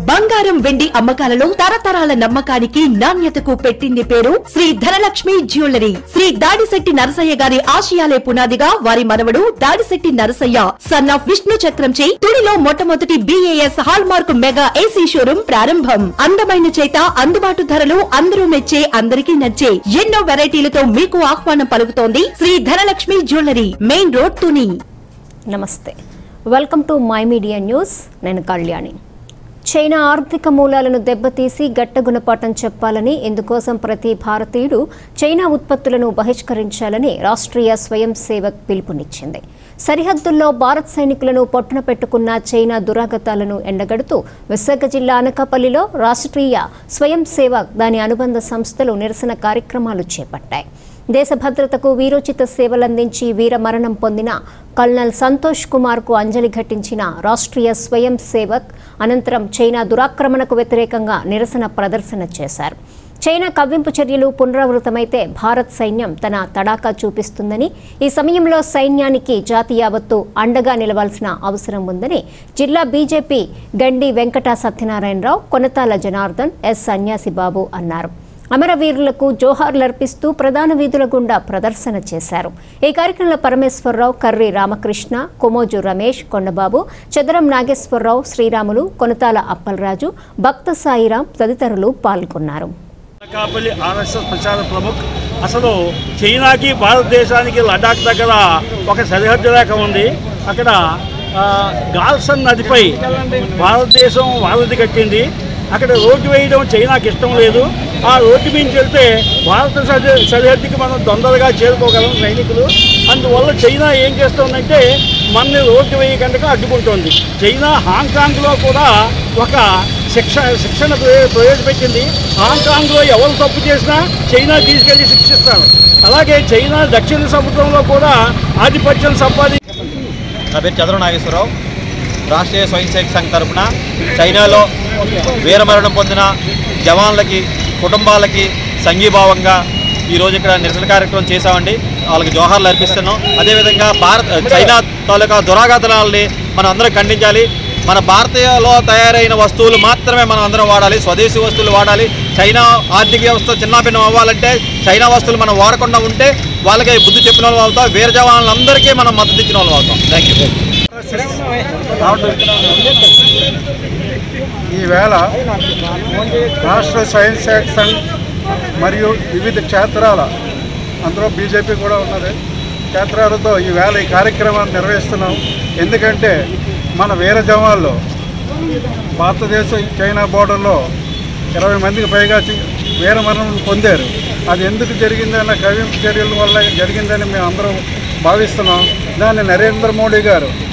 బంగారం వెండి అమ్మకాలలో తరతరాల నమ్మకానికి నాణ్యతకు పెట్టింది పేరు శ్రీ ధనలక్ష్మి జ్యువెలరీ శ్రీ దాడిశెట్టి నరసయ్య గారి ఆశయాలే పునాదిగా వారి మనవడు దాడిశెట్టి నరసయ్య సన్ ఆఫ్ విష్ణు చక్రంచే తుడిలో మొట్టమొదటి BAS hallmark mega AC showroom ప్రారంభం అందమైన చేత అందుబాటు ధరలు అందరూ మెచ్చే అందరికీ నచ్చే ఎన్నో వెరైటీలతో మీకు ఆహ్వానం పలుకుతోంది Shri Dhanalakshmi jewellery main road Tuni నమస్తే welcome to my media news నేను కళ్యాణి చైనా ఆర్థిక మూలాలను దెబ్బతీసి గట్ట గుణపాఠం చెప్పాలని ఇందుకోసం ప్రతి భారతీయుడు చైనా ఉత్పత్తులను బహిష్కరించాలని రాష్ట్రీయ స్వయం సేవక్ పిలుపునిచ్చింది సరిహద్దుల్లో భారత్ సైనికులను పొట్టన పెట్టుకున్న చైనా దురాగతాలను ఎండగడుతూ విశాఖ జిల్లా అనకాపల్లిలో రాష్ట్రీయ స్వయం సేవక్ దాని అనుబంధ సంస్థలు నిరసన కార్యక్రమాలు చేపట్టాయి దేశ భద్రతకు వీరోచిత సేవలందించి వీరమరణం పొందిన కల్నల్ సంతోష్ కుమార్కు అంజలి ఘటించిన రాష్ట్రీయ స్వయం సేవక్ అనంతరం చైనా దురాక్రమణకు వ్యతిరేకంగా నిరసన ప్రదర్శన చేశారు చైనా కవ్వింపు చర్యలు పునరావృతమైతే భారత్ సైన్యం తన తడాకా చూపిస్తుందని ఈ సమయంలో సైన్యానికి జాతి యావత్తు అండగా నిలవాల్సిన అవసరం ఉందని జిల్లా బీజేపీ గండి వెంకట సత్యనారాయణరావు కొనతాల జనార్దన్ ఎస్ సన్యాసిబాబు అన్నారు అమరవీరులకు జోహార్లర్పిస్తూ ప్రధాన వీధుల గుండా ప్రదర్శన చేశారు ఈ కార్యక్రమంలో పరమేశ్వరరావు కర్రి రామకృష్ణ కొమోజు రమేష్ కొండబాబు చదరం నాగేశ్వరరావు శ్రీరాములు కొనతాల అప్పలరాజు భక్త సాయిరాం తదితరులు పాల్గొన్నారు అనకాపల్లి ఆర్ఎస్ఎస్ ప్రచార ప్రముఖ్ అసలు చైనాకి భారతదేశానికి లడాక్ దగ్గర ఒక సరిహద్దు రేఖ ఉంది అక్కడ ఆ, గాల్సన్ నదిపై భారతదేశం వారధి కట్టింది అక్కడ రోడ్డు వేయడం చైనాకి ఇష్టం లేదు ఆ రోడ్డు మించి వెళ్తే భారత సరి- సరిహద్దుకి మనం తొందరగా చేరుకోగలం సైనికులు అందువల్ల చైనా ఏం చేస్తుందంటే మనని రోడ్డు వేయకుండా అడ్డుకుంటోంది చైనా హాంకాంగ్లో కూడా ఒక శిక్ష శిక్షణ ప్రవే- ప్రవేశపెట్టింది హాంకాంగ్లో ఎవరు తప్పు చేసినా చైనా తీసుకెళ్లి శిక్షిస్తారు అలాగే చైనా దక్షిణ సముద్రంలో కూడా ఆధిపత్యం సంపాది నా పేరు చంద్ర నాగేశ్వరరావు రాష్ట్రీయ స్వయం సేవక సంఘ్ తరపున చైనాలో వీరమరణం పొందిన జవాన్లకి కుటుంబాలకి సంఘీభావంగా ఈరోజు ఇక్కడ నిరసన కార్యక్రమం చేశామండి వాళ్ళకి జోహార్లు అర్పిస్తున్నాం అదేవిధంగా భారత్ చైనా తాలూకా దురాఘాతనాలని మనం అందరం ఖండించాలి మన భారతీయలో తయారైన వస్తువులు మాత్రమే మనం అందరం వాడాలి స్వదేశీ వస్తువులు వాడాలి చైనా ఆర్థిక వ్యవస్థ చిన్నాభిన్నం అవ్వాలంటే చైనా వస్తువులు మనం వాడకుండా ఉంటే వాళ్ళకి బుద్ధి చెప్పిన వాళ్ళు అవుతాం వీర జవాన్లందరికీ మనం మద్దతు ఇచ్చిన వాళ్ళు అవుతాం థ్యాంక్ యూ ఈవేళ రాష్ట్ర స్వయం సేవక సంఘ్ మరియు వివిధ క్షేత్రాల అందులో బీజేపీ కూడా ఉన్నది క్షేత్రాలతో ఈవేళ ఈ కార్యక్రమాన్ని నిర్వహిస్తున్నాం ఎందుకంటే మన వీర జవాన్లు భారతదేశ చైనా బోర్డర్లో ఇరవై మందికి పైగా చి- వీరమరణం పొందారు అది ఎందుకు జరిగిందన్న కవింపు చర్యల వల్ల జరిగిందని మేము అందరం భావిస్తున్నాం దాన్ని నరేంద్ర మోడీ గారు